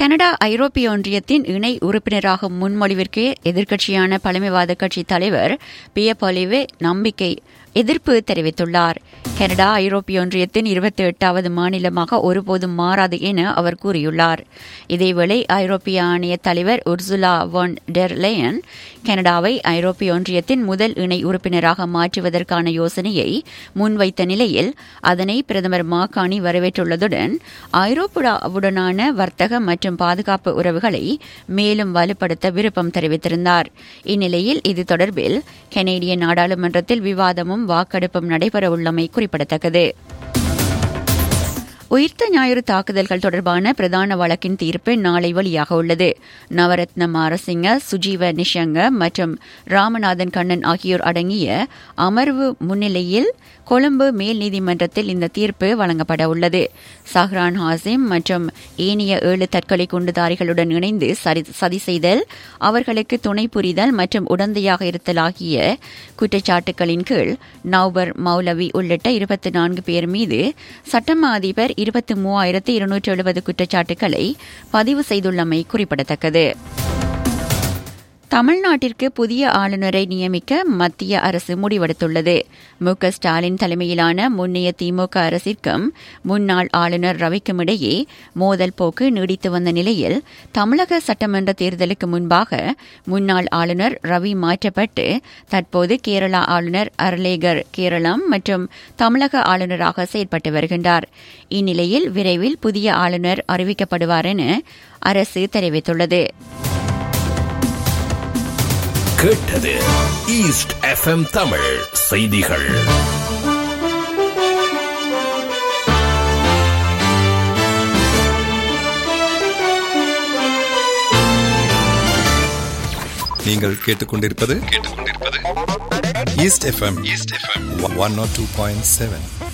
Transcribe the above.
Canada ஐரோப்பிய ஒன்றியத்தின் இணை உறுப்பினராக முன்மொழிவிற்கு எதிர்க்கட்சியான பழமைவாத கட்சி தலைவர் பிய பொலிவே நம்பிக்கை எதிர்ப்பு தெரிவித்துள்ளார் கனடா ஐரோப்பிய ஒன்றியத்தின் இருபத்தி எட்டாவது மாநிலமாக ஒருபோதும் மாறாது என அவர் கூறியுள்ளார் இதேவேளை ஐரோப்பிய ஆணைய தலைவர் உர்சுலா வான் டெர் லெயன் கனடாவை ஐரோப்பிய ஒன்றியத்தின் முதல் இணை உறுப்பினராக மாற்றுவதற்கான யோசனையை முன்வைத்த நிலையில் அதனை பிரதமர் மாகாணி வரவேற்றுள்ளதுடன் ஐரோப்பாவுடனான வர்த்தக மற்றும் பாதுகாப்பு உறவுகளை மேலும் வலுப்படுத்த விருப்பம் தெரிவித்திருந்தார் இந்நிலையில் இது தொடர்பில் கனேடிய நாடாளுமன்றத்தில் விவாதமும் வாக்கெடுப்பும் நடைபெறவுள்ளமை குறிப்பிடத்தக்கது உயிர்த்த ஞாயிறு தாக்குதல்கள் தொடர்பான பிரதான வழக்கின் தீர்ப்பு நாளை வெளியாக உள்ளது நவரத்ன மாரசிங்க சுஜீவ நிஷங்க மற்றும் ராமநாதன் கண்ணன் ஆகியோர் அடங்கிய அமர்வு முன்னிலையில் கொழும்பு மேல் நீதிமன்றத்தில் இந்த தீர்ப்பு வழங்கப்பட உள்ளது சஹ்ரான் ஹாசிம் மற்றும் ஏனைய ஏழு தற்கொலை குண்டுதாரிகளுடன் இணைந்து சதி செய்தல் அவர்களுக்கு துணை புரிதல் மற்றும் உடந்தையாக இருத்தல் ஆகிய குற்றச்சாட்டுகளின் கீழ் நவ்பர் மௌலவி உள்ளிட்ட இருபத்தி நான்கு பேர் மீது சட்டமா அதிபர் இருபத்தி மூவாயிரத்து இருநூற்று எழுபது குற்றச்சாட்டுகளை பதிவு செய்துள்ளமை குறிப்பிடத்தக்கது தமிழ்நாட்டிற்கு புதிய ஆளுநரை நியமிக்க மத்திய அரசு முடிவெடுத்துள்ளது மு க ஸ்டாலின் தலைமையிலான முன்னைய திமுக அரசிற்கும் முன்னாள் ஆளுநர் ரவிக்கும் இடையே மோதல் போக்கு நீடித்து வந்த நிலையில் தமிழக சட்டமன்ற தேர்தலுக்கு முன்பாக முன்னாள் ஆளுநர் ரவி மாற்றப்பட்டு தற்போது கேரளா ஆளுநர் அர்லேகர் கேரளம் மற்றும் தமிழக ஆளுநராக செயல்பட்டு வருகின்றார் இந்நிலையில் விரைவில் புதிய ஆளுநர் அறிவிக்கப்படுவார் என அரசு தெரிவித்துள்ளது கேட்டது ஈஸ்ட் எஃப்எம் தமிழ் செய்திகள் நீங்கள் கேட்டுக்கொண்டிருப்பது east FM east FM one nought two point seven